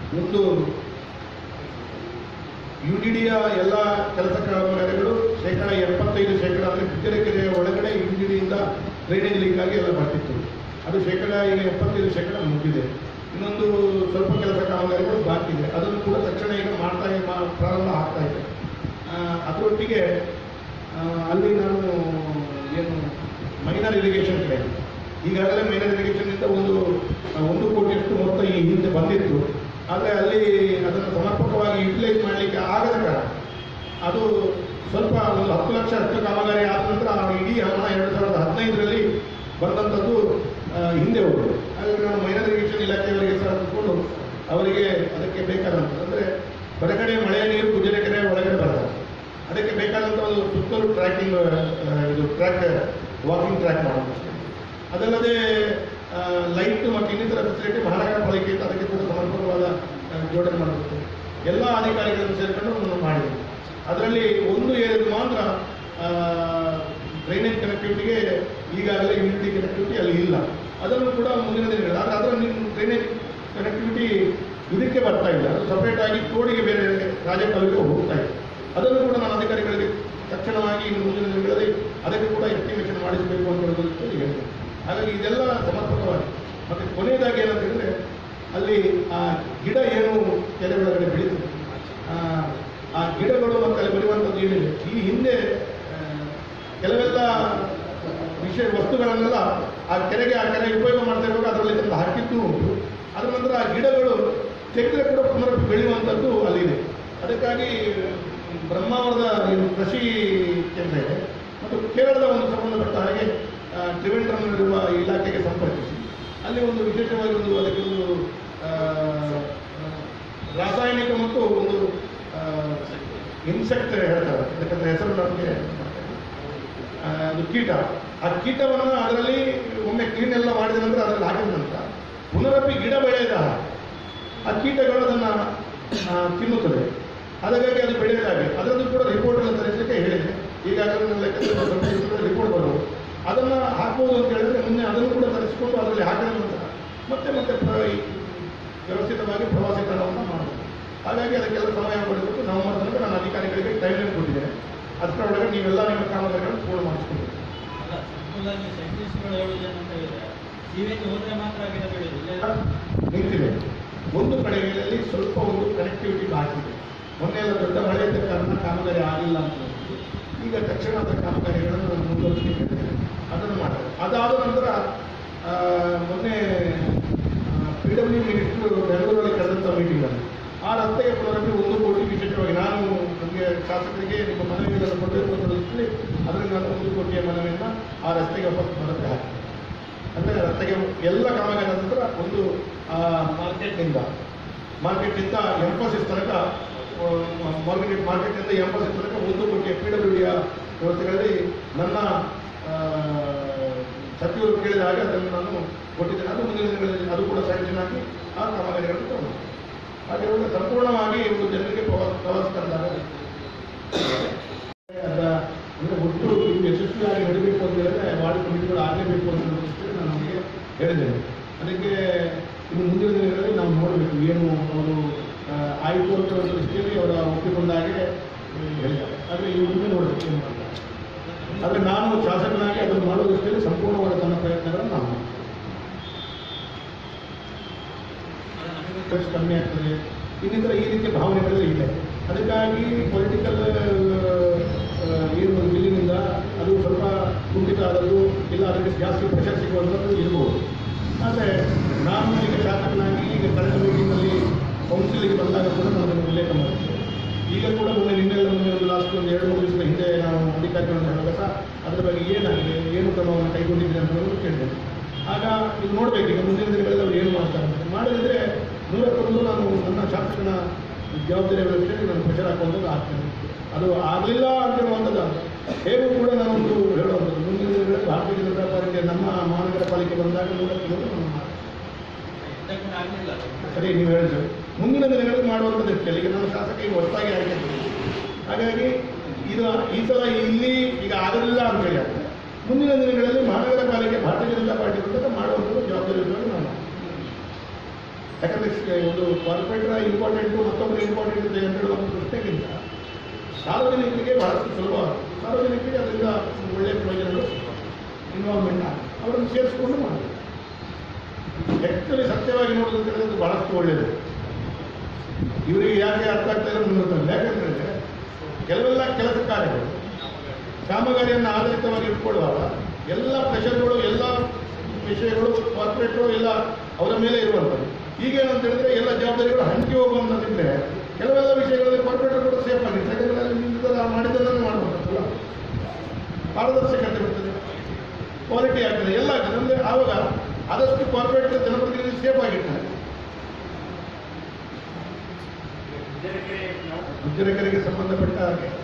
ಒಂದು you D ಡಿಯ ಎಲ್ಲ ಕೆಲಸ ಕಾಮಗಾರಿಗಳು ಶೇಕಡ ಎಪ್ಪತ್ತೈದು ಶೇಕಡ ಅಂದರೆ ಬಿದ್ದರೆಕೆರೆಯ ಒಳಗಡೆ ಯು ಡಿ ಡಿಯಿಂದ ಡ್ರೈನೇಜ್ ಲೀಕ್ ಆಗಿ ಎಲ್ಲ ಬರ್ತಿತ್ತು ಅದು ಶೇಕಡ ಈಗ ಎಪ್ಪತ್ತೈದು ಶೇಕಡ ಮುಗಿದಿದೆ ಇನ್ನೊಂದು ಸ್ವಲ್ಪ ಕೆಲಸ ಕಾಮಗಾರಿಗಳು ಬಾಕಿ ಇದೆ ಅದನ್ನು ಕೂಡ ತಕ್ಷಣ ಈಗ ಮಾಡ್ತಾ ಮಾ- ಪ್ರಾರಂಭ ಆಗ್ತಾ ಇದೆ ಆ, ಅದರೊಟ್ಟಿಗೆ ಆ, ಅಲ್ಲಿ ನಾನು ಏನು ಮೈನರ್ ಇರಿಗೇಷನ್ ಕಡೆ ಈಗಾಗಲೇ ಮೈನರ್ ಇರಿಗೇಷನ್ನಿಂದ ಒಂದು ಆ, ಒಂದು ಕೋಟಿಯಷ್ಟು ಮೊತ್ತ ಈ ಹಿಂದೆ ಬಂದಿತ್ತು ಆದರೆ ಅಲ್ಲಿ ಅದನ್ನು ಸಮರ್ಪಕವಾಗಿ ಯುಟಿಲೈಸ್ ಮಾಡಲಿಕ್ಕೆ ಆಗದ ಕಾರಣ ಅದು ಸ್ವಲ್ಪ ಒಂದು ಹತ್ತು ಲಕ್ಷ ಅಷ್ಟು ಕಾಮಗಾರಿ ಆದ ನಂತರ ಆ ಇಡೀ ಹಣ ಎರಡು ಸಾವಿರದ ಹದಿನೈದರಲ್ಲಿ ಬಂದಂಥದ್ದು ಆ, ಹಿಂದೆ ಹೋಗಿದೆ ಹಾಗಾಗಿ ನಾನು ಮೈನರ್ ಇರಿಗೇಷನ್ ಇಲಾಖೆಯವರಿಗೆ ಸಹ ಕೂತ್ಕೊಂಡು ಅವರಿಗೆ ಅದಕ್ಕೆ ಬೇಕಾದಂಥ ಅಂದರೆ ಹೊರಗಡೆ ಮಳೆಯ ನೀರು ಕುಜರೆಕೆರೆ ಒಳಗಡೆ ಬರ್ತದೆ ಅದಕ್ಕೆ ಬೇಕಾದಂಥ ಒಂದು ಸುತ್ತಲೂ ಟ್ರ್ಯಾಕಿಂಗ್ ಇದು ಟ್ರ್ಯಾಕ್ ವಾಕಿಂಗ್ ಟ್ರ್ಯಾಕ್ ಮಾಡೋದು ಅಷ್ಟೇ ಅದಲ್ಲದೆ ಲೈಟ್ ಮತ್ತು ಇನ್ನಿತರ ಫೆಸಿಲಿಟಿ ಮಹಾನಗರ ಪಾಲಿಕೆಯಿಂದ ಅದಕ್ಕೆ ಕೂಡ ಸಮರ್ಪಕವಾದ ಆ, ಜೋಡಣೆ ಮಾಡಬೇಕು ಎಲ್ಲ ಅಧಿಕಾರಿಗಳನ್ನು ಸೇರಿಕೊಂಡು ನಾವು ಮಾಡಿದ್ವಿ ಅದರಲ್ಲಿ ಒಂದು ಏರಿಯಾದ ಮಾತ್ರ ಡ್ರೈನೇಜ್ ಕನೆಕ್ಟಿವಿಟಿಗೆ ಈಗಾಗಲೇ ಯೂನಿಟಿ ಕನೆಕ್ಟಿವಿಟಿ ಅಲ್ಲಿ ಇಲ್ಲ ಅದನ್ನು ಕೂಡ ಮುಂದಿನ ದಿನಗಳು ಆದರೆ ಅದರ ಡ್ರೈನೇಜ್ ಕನೆಕ್ಟಿವಿಟಿ ಇದಕ್ಕೆ ಬರ್ತಾ ಇಲ್ಲ ಅದು ಸಪರೇಟ್ ಆಗಿ ತೋಡಿಗೆ ಬೇರೆ ರಾಜಕಾಲುವೆಗೆ ಹೋಗ್ತಾ ಇದೆ ಅದನ್ನು ಕೂಡ ನಾನು ಅಧಿಕಾರಿಗಳಿಗೆ ತಕ್ಷಣವಾಗಿ ಇನ್ನು ಮುಂದಿನ ದಿನಗಳಲ್ಲಿ ಅದಕ್ಕೆ ಕೂಡ ಎಸ್ಟಿಮೇಷನ್ ಮಾಡಿಸಬೇಕು ಅಂತ ಹೇಳೋದಕ್ಕೆ ಹೇಳ್ತೇನೆ ಹಾಗಾಗಿ ಇದೆಲ್ಲ ಸಮರ್ಪಕವಾಗಿ ಮತ್ತು ಕೊನೆಯದಾಗಿ ಏನಂತ ಹೇಳಿದ್ರೆ ಅಲ್ಲಿ ಆ ಗಿಡ ಏನು ಕೆರೆ ಒಳಗಡೆ ಬೆಳೀತದೆ ಆ, ಆ ಗಿಡಗಳು ಮತ್ತು ಅಲ್ಲಿ ಬರುವಂಥದ್ದು ಏನಿದೆ ಈ ಹಿಂದೆ ಆ, ಕೆಲವೆಲ್ಲ ವಿಷಯ ವಸ್ತುಗಳನ್ನೆಲ್ಲ ಆ ಕೆರೆಗೆ ಆ ಕೆರೆ ಉಪಯೋಗ ಮಾಡ್ತಾ ಇರುವಾಗ ಅದರಲ್ಲಿ ತಂದು ಹಾಕಿದ್ದು ಉಂಟು ಅದರ ನಂತರ ಆ ಗಿಡಗಳು ತೆಗೆದ್ರೆ ಕೂಡ ಪುನರ್ ಬೆಳೆಯುವಂಥದ್ದು ಅಲ್ಲಿದೆ ಅದಕ್ಕಾಗಿ ಬ್ರಹ್ಮಾವರದ ಏನು ಕೃಷಿ ಕೇಂದ್ರ ಇದೆ ಮತ್ತು ಕೇರಳದ ಒಂದು ಸಂಬಂಧಪಟ್ಟ ಹಾಗೆ ಆ, ತ್ರಿವೆಂಡ್ರಮ್ನಲ್ಲಿರುವ ಇಲಾಖೆಗೆ ಸಂಪರ್ಕಿಸಿ ಅಲ್ಲಿ ಒಂದು ವಿಶೇಷವಾಗಿ ಒಂದು ಅದಕ್ಕೆ ಒಂದು ಆ, ರಾಸಾಯನಿಕ ಮತ್ತು ಒಂದು ಇನ್ಸೆಕ್ಟ್ ಹೇಳ್ತಾರೆ ಯಾಕಂದ್ರೆ ಹೆಸರು ನಮಗೆ ಆ, ಅದು ಕೀಟ ಆ ಕೀಟವನ್ನು ಅದರಲ್ಲಿ ಒಮ್ಮೆ ಕ್ಲೀನ್ ಎಲ್ಲ ಮಾಡಿದ ನಂತರ ಅದರಲ್ಲಿ ಹಾಕಿದ ನಂತರ ಪುನರಪಿ ಗಿಡ ಬೆಳೆಯದ ಆ ಕೀಟಗಳು ಅದನ್ನು ತಿನ್ನುತ್ತದೆ ಅದಕ್ಕಾಗಿ ಅದು ಬೆಳೆಯದಾಗಿ ಅದರದ್ದು ಕೂಡ ರಿಪೋರ್ಟ್ ಎಲ್ಲ ತರಿಸಲಿಕ್ಕೆ ಹೇಳಿದೆ ಈಗಾಗಲೇ ನನ್ನ ಲೆಕ್ಕದಲ್ಲಿ ರಿಪೋರ್ಟ್ ಬರುವುದು ಅದನ್ನು ಹಾಕ್ಬೋದು ಅಂತ ಹೇಳಿದ್ರೆ ಮುಂದೆ ಅದನ್ನು ಕೂಡ ತರಿಸಿಕೊಂಡು ಅದರಲ್ಲಿ ಹಾಕಿದ ನಂತರ ಮತ್ತೆ ಮತ್ತೆ ಪ್ರ- ಈ ವ್ಯವಸ್ಥಿತವಾಗಿ ಪ್ರವಾಸಿ ತಾಣವನ್ನು ಮಾಡಬೇಕು ಹಾಗಾಗಿ ಅದಕ್ಕೆಲ್ಲ ಸಮಯ ಕೊಡಬೇಕು ನವೆಂಬರ್ ತನಕ ನಾನು ಅಧಿಕಾರಿಗಳಿಗೆ ಟೈಮ್ಲೈನ್ ಕೊಟ್ಟಿದ್ದೇನೆ ಅದರೊಳಗೆ ನೀವೆಲ್ಲ ನಿಮ್ಮ ಕಾಮಗಾರಿಗಳನ್ನು ಪೂರ್ಣ ಮಾಡಿಸ್ಕೊಬೇಕು ಅಲ್ಲ ಸಿಂಪಲ್ ಸೈಂಟಿಸ್ಟ್ಗಳು ಹೇಳುವುದೇನಂತ ಹೇಳಿದ್ರೆ ಸೀವೇಜ್ ಹೋದ್ರೆ ಮಾತ್ರ ಗಿಡ ಬೆಳೆಯುದು ಇಲ್ಲ ನಿಂತಿದೆ ಒಂದು ಕಡೆಗಳಲ್ಲಿ ಸ್ವಲ್ಪ ಒಂದು ಕನೆಕ್ಟಿವಿಟಿ ಬಾಕಿದೆ ಮೊನ್ನೆ ಎಲ್ಲ ದೊಡ್ಡ ಮಳೆ ಇದ್ದ ಕಾರಣ ಕಾಮಗಾರಿ ಆಗಿಲ್ಲ ಅಂತ ಹೇಳಿದ್ರು. ಈಗ ತಕ್ಷಣ ಅದರ ಕಾಮಗಾರಿಗಳನ್ನು ನಾನು ಮುಂದುವರಿಸಲಿಕ್ಕೆ ಇದ್ದೇನೆ. ಅದನ್ನು ಮಾಡ್ತಾರೆ ಅದಾದ ನಂತರ ಆ, ಮೊನ್ನೆ ಪಿ ಡಬ್ಲ್ಯೂ ಮಿನಿಸ್ಟ್ರು ಬೆಂಗಳೂರಲ್ಲಿ ಕರೆದಂಥ ಮೀಟಿಂಗಲ್ಲಿ ಆ ರಸ್ತೆಗೆ ಪುನರಪಿ ಒಂದು ಕೋಟಿ ವಿಶೇಷವಾಗಿ ನಾನು ನಮಗೆ ಶಾಸಕರಿಗೆ ನಿಮ್ಮ ಮನವಿಗಳನ್ನು ಕೊಡಬೇಕು ಅಂತ ಹೇಳಿ ಅದರಲ್ಲಿ ನಾನು ಒಂದು ಕೋಟಿಯ ಮನವಿಯನ್ನು ಆ ರಸ್ತೆಗೆ ವಾಪಸ್ ಪುನರಪಿ ಹಾಕಿದೆ ಅಂದರೆ ರಸ್ತೆಗೆ ಎಲ್ಲ ಕಾಮಗಾರಿ ನಂತರ ಒಂದು ಆ, ಮಾರ್ಕೆಟ್ನಿಂದ ಮಾರ್ಕೆಟ್ನಿಂದ ಎಂಫೋಸಿಸ್ ತನಕ ಆ, ಮಾರ್ಕೆಟ್ ಮಾರ್ಕೆಟ್ನಿಂದ ಎಂಫೋಸಿಸ್ ತನಕ ಒಂದು ಕೋಟಿಯ ಪಿ ಡಬ್ಲ್ಯೂ ಡಿಯ ವ್ಯವಸ್ಥೆಗಳಲ್ಲಿ ನನ್ನ ಆ, ಸಚಿವರು ಕೇಳಿದ ಹಾಗೆ ಅದನ್ನು ನಾನು ಕೊಟ್ಟಿದ್ದೇನೆ ಅದು ಮುಂದಿನ ದಿನಗಳಲ್ಲಿ ಅದು ಕೂಡ ಸ್ಯಾಂಕ್ಷನ್ ಆಗಿ ಆ ಕಾಮಗಾರಿಗಳನ್ನು ತಗೊಂಡು ಹಾಗೆ ಇವಾಗ ಸಂಪೂರ್ಣವಾಗಿ ಒಂದು ಜನರಿಗೆ ಪ್ರವಾಸ ಪ್ರವಾಸ ತಂದಾಗ ಅದರ ಅಂದರೆ ಒಟ್ಟು ಇದು ಯಶಸ್ವಿಯಾಗಿ ನಡೀಬೇಕು ಅಂತ ಹೇಳಿದ್ರೆ ವಾರ್ಡ್ ಕಮಿಟಿಗಳು ಆಗಲೇಬೇಕು ಅಂತ ಹೇಳೋ ದೃಷ್ಟಿಯಲ್ಲಿ ನಾನು ನಮಗೆ ಹೇಳಿದ್ದೇನೆ ಅದಕ್ಕೆ ಇನ್ನು ಮುಂದಿನ ದಿನಗಳಲ್ಲಿ ನಾವು ನೋಡಬೇಕು ಏನು ಅವರು ಆ, ಆಯಿತು ಅಂತ ಹೇಳೋ ದೃಷ್ಟಿಯಲ್ಲಿ ಅವರ ಒಪ್ಪಿಕೊಂಡ ಹಾಗೆ ಆ, ಹೇಳಿದ್ದಾರೆ ಆದರೆ ಈ ಮುಂದೆ ನೋಡಬೇಕು ಏನು ಮಾಡ್ತಾರೆ ಆದರೆ ನಾನು ಶಾಸಕನಾಗಿ ಅದನ್ನು ಮಾಡೋ ದೃಷ್ಟಿಯಲ್ಲಿ ಸಂಪೂರ್ಣವಾದ ತನ್ನ ಪ್ರಯತ್ನಗಳನ್ನು ನಾನು ಮಾಡ್ತೀನಿ. ಖರ್ಚು ಕಮ್ಮಿ ಆಗ್ತದೆ ಇನ್ನಿತರ ಈ ರೀತಿಯ ಭಾವನೆಗಳೆಲ್ಲ ಇದೆ ಅದಕ್ಕಾಗಿ ಪೊಲಿಟಿಕಲ್ ಏನು ಒಂದು ಬಿಲ್ಲಿನಿಂದ ಅದು ಸ್ವಲ್ಪ ಕುಂಠಿತ ಆದದ್ದು ಇಲ್ಲ ಅದಕ್ಕೆ ಜಾಸ್ತಿ ಪ್ರೆಷರ್ ಸಿಗುವಂಥದ್ದು ಇರ್ಬೋದು ಆದರೆ ನಾನು ಈಗ ಶಾಸಕನಾಗಿ ಈಗ ಕಳೆದ ಮೀಟಿಂಗಲ್ಲಿ ಕೌನ್ಸಿಲಿಗೆ ಬಂದಾಗ ಕೂಡ ನಾನು ಅದನ್ನು ಉಲ್ಲೇಖ ಮಾಡಿದ್ದೆ ಈಗ ಕೂಡ ಮೊನ್ನೆ ನಿನ್ನೆಲ್ಲ ಮೊನ್ನೆ ಒಂದು ಲಾಸ್ಟ್ ಒಂದು ಎರಡು ಮೂರು ದಿವಸದ ಹಿಂದೆ ನಾವು ಅಧಿಕಾರಿಗಳನ್ನು ಹೇಳಿದಾಗ ಸಹ ಅದರ ಬಗ್ಗೆ ಏನಾಗಿದೆ ಏನು ಕ್ರಮವನ್ನು ಕೈಗೊಂಡಿದ್ದೀರಿ ಅಂತ ಹೇಳೋದು ಕೇಳಿದ್ದೇನೆ ಆಗ ಇದು ನೋಡಬೇಕು ಈಗ ಮುಂದಿನ ದಿನಗಳಲ್ಲಿ ಅವ್ರು ಏನು ಮಾಡ್ತಾರೆ ಅಂತ ಮಾಡಿದ್ರೆ ನೂರಕ್ಕೊಂದು ನಾನು ನನ್ನ ಶಾಸಕನ ಜವಾಬ್ದಾರಿ ವ್ಯವಸ್ಥೆಯಲ್ಲಿ ನಾನು ಪ್ರೆಷರ್ ಹಾಕುವಂಥದ್ದು ಆಗ್ತೇನೆ ಅದು ಆಗಲಿಲ್ಲ ಅಂತ ಹೇಳುವಂಥದ್ದು ಹೇಗೂ ಕೂಡ ನಾನೊಂದು ಹೇಳುವಂಥದ್ದು ಮುಂದಿನ ದಿನಗಳಲ್ಲಿ ಭಾರತೀಯ ಜನತಾ ಪಾರ್ಟಿಗೆ ನಮ್ಮ ಮಹಾನಗರ ಪಾಲಿಕೆ ಬಂದಾಗ ನೂರಕ್ಕೊಂದು ನಾನು ಮಾಡ್ತೇನೆ. ಇದಕ್ಕೆ ಆಗಲಿಲ್ಲ ಸರಿ ನೀವು ಹೇಳಿದ್ರು ಮುಂದಿನ ದಿನಗಳಲ್ಲಿ ಮಾಡುವಂಥದ್ದು ಇರ್ತದೆ ಈಗ ನಮ್ಮ ಶಾಸಕ ಈಗ ಹೊಸದಾಗಿ ಆಯ್ಕೆ ಹಾಗಾಗಿ ಇದು ಈ ಸಲ ಇಲ್ಲಿ ಈಗ ಆಗಲಿಲ್ಲ ಅಂತ ಹೇಳಿ ಆಗ್ತದೆ ಮುಂದಿನ ದಿನಗಳಲ್ಲಿ ಮಹಾನಗರ ಪಾಲಿಕೆ ಭಾರತೀಯ ಜನತಾ ಪಾರ್ಟಿ ಬಂದಾಗ ಮಾಡುವಂಥದ್ದು ಜವಾಬ್ದಾರಿ ನಾವು ಮಾಡ್ತೀವಿ. ಯಾಕಂದ್ರೆ ಸ- ಒಂದು ಕಾರ್ಪೊರೇಟರ್ ಇಂಪಾರ್ಟೆಂಟು ಮತ್ತೊಬ್ಬರು ಇಂಪಾರ್ಟೆಂಟ್ ಇದೆ ಅಂತ ಹೇಳುವ ಒಂದು ಪ್ರಶ್ನೆಗಿಂತ ಸಾರ್ವಜನಿಕರಿಗೆ ಬಹಳಷ್ಟು ಸುಲಭ ಸಾರ್ವಜನಿಕರಿಗೆ ಅದರಿಂದ ಒಂದು ಒಳ್ಳೆಯ ಪ್ರಯೋಜನಗಳು ಇನ್ವಾಲ್ವ್ಮೆಂಟ್ ಆಗುತ್ತೆ ಅವರನ್ನು ಸೇರಿಸ್ಕೊಂಡು ಮಾಡಬೇಕು ಆ್ಯಕ್ಚುಲಿ ಸತ್ಯವಾಗಿ ನೋಡೋದು ಅಂತ ಹೇಳಿದ್ರೆ ಅದು ಬಹಳಷ್ಟು ಒಳ್ಳೆಯದು ಇವರಿಗೆ ಯಾಕೆ ಅರ್ಥ ಆಗ್ತಾ ಇಲ್ಲ ಮುಂದೆ ಯಾಕಂದ್ರೆ ಕೆಲವೆಲ್ಲ ಕೆಲಸ ಕಾರ್ಯಗಳು ಕಾಮಗಾರಿಯನ್ನು ಆಧಾರಿತವಾಗಿ ಇಟ್ಕೊಳ್ಳುವಾಗ ಎಲ್ಲ ಪ್ರೆಷರ್ಗಳು ಎಲ್ಲ ವಿಷಯಗಳು ಕಾರ್ಪೊರೇಟ್ರು ಎಲ್ಲ ಅವರ ಮೇಲೆ ಇರುವಂಥದ್ದು ಈಗೇನಂತ ಹೇಳಿದ್ರೆ ಎಲ್ಲ ಜವಾಬ್ದಾರಿಗಳು ಹಂಚಿ ಹೋಗುವಂಥದ್ದಿದ್ರೆ ಕೆಲವೆಲ್ಲ ವಿಷಯಗಳಲ್ಲಿ ಕಾರ್ಪೊರೇಟರ್ ಕೂಡ ಸೇಫ್ ಆಗಿರ್ತಾರೆ ಯಾಕಂದ್ರೆ ಅಲ್ಲಿ ನಿರ್ಧಾರ ಮಾಡಿದ್ದನ್ನು ಮಾಡುವಂಥದ್ದಲ್ಲ ಪಾರದರ್ಶಕತೆ ಬರ್ತದೆ ಕ್ವಾಲಿಟಿ ಆಗ್ತದೆ ಎಲ್ಲ ಆಗ್ತದೆ ಅಂದರೆ ಆವಾಗ ಆದಷ್ಟು ಕಾರ್ಪೊರೇಟ್ ಜನಪ್ರತಿನಿಧಿ ಸೇಫ್ ಆಗಿರ್ತಾರೆ ಗುಜ್ಜರಕೆರೆಗೆ ಸಂಬಂಧಪಟ್ಟ ಹಾಗೆ